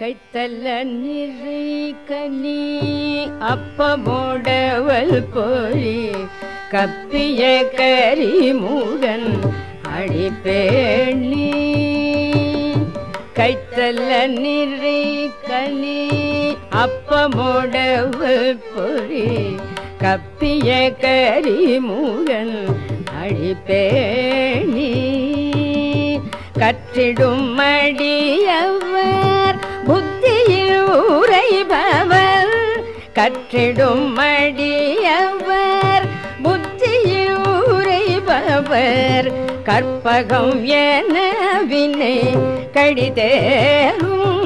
கைத்தல்ல நிறை கனி அப்பமோடவல் போலி கப்பிய கரிமுகன் அடிப்பேணி கைத்தல்ல நிறை கனி அப்பமோடவல் பொறி கப்பிய கரிமுகன் அடிப்பேணி கற்றிடும் மடியவர் புத்தியில் உரைபவர் கற்றிடும் மடியவர் புத்தியில் உரைபவர் கற்பகம் என வினை கடிதேரும்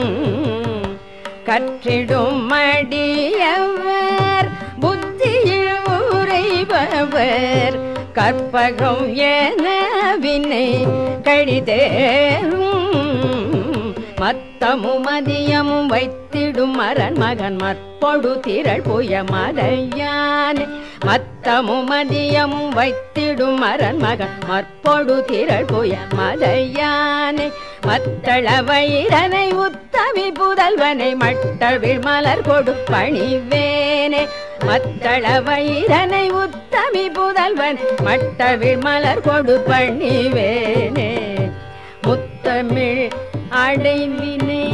கற்றிடும் மடியவர் புத்தியில் உரைபவர் கற்பகம் என வினை கடிதேரும் மத்தமும் மதியமும் வைத்திடும் மரன் மகன் மற்பொடு திரள் புய மதையானே மத்தமும் மதியமும் வைத்திடும் மரன் மகன் மற்பொடு திரள் புய மதையானே மத்தள வயிறனை உத்தமி புதல்வனை மட்டவிழ் மலர் கொடு பணிவேனே மத்தள வயிறனை உத்தமி புதல்வன் மட்டவிழ் மலர் கொடு பணிவேனே முத்தமிழ் அடைவினை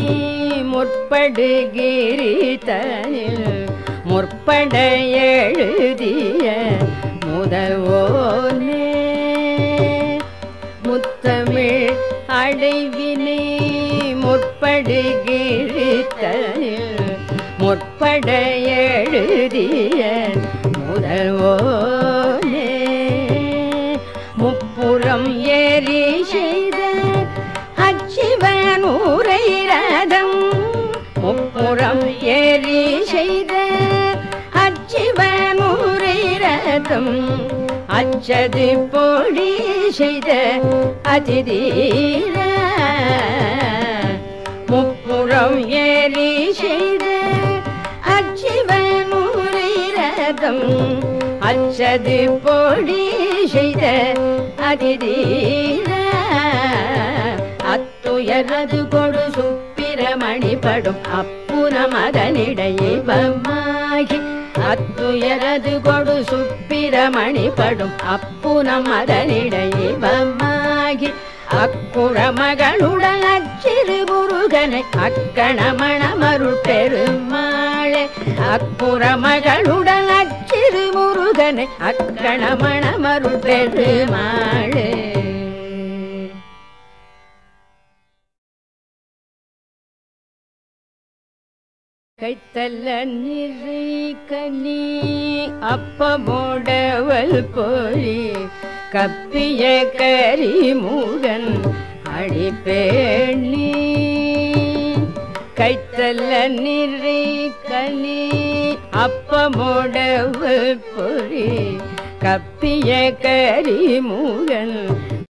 முற்படுகிறீத்தனில் முற்பட எழுதிய முதல்வோனே முத்தமிழ் அடைவினை முற்படுகிறீத்தனில் முற்பட எழுதிய முதல்வோனே முப்புறம் ஏறி செய்த அச்சிவன் ஊரை ரதம் முப்புறம் ஏறி செய்த அச்சிவன் ஊரை ரதம் அச்சது பொடி செய்த அதிதீர முப்புறம் ஏறி செய்த அச்சிவன் ஊரை ரதம் அச்சது பொடி செய்த அதிதீர அத்துயரது கொடு சுப்பிரமணி படும் அப்புறம் அதனிடையே பமாகி அத்துயரது கொடு சுப்பிரமணி படும் அப்புறம் அதனிடையே பமாகி அக்குற மகளுடன் அச்சிறு முருகனை அக்கணமணமருள் பெருமாளே அக்குற மகளுடன் அச்சிறு முருகனை அக்கணமணமருள் பெருமாளே கைத்தல்ல நிறை கனி அப்பமோடவல் போலி கப்பிய கரிமுகன் அடிப்பேணி கைத்தல்ல நிறை கனி அப்பமோடவல் பொறி கப்பிய கரிமுகன்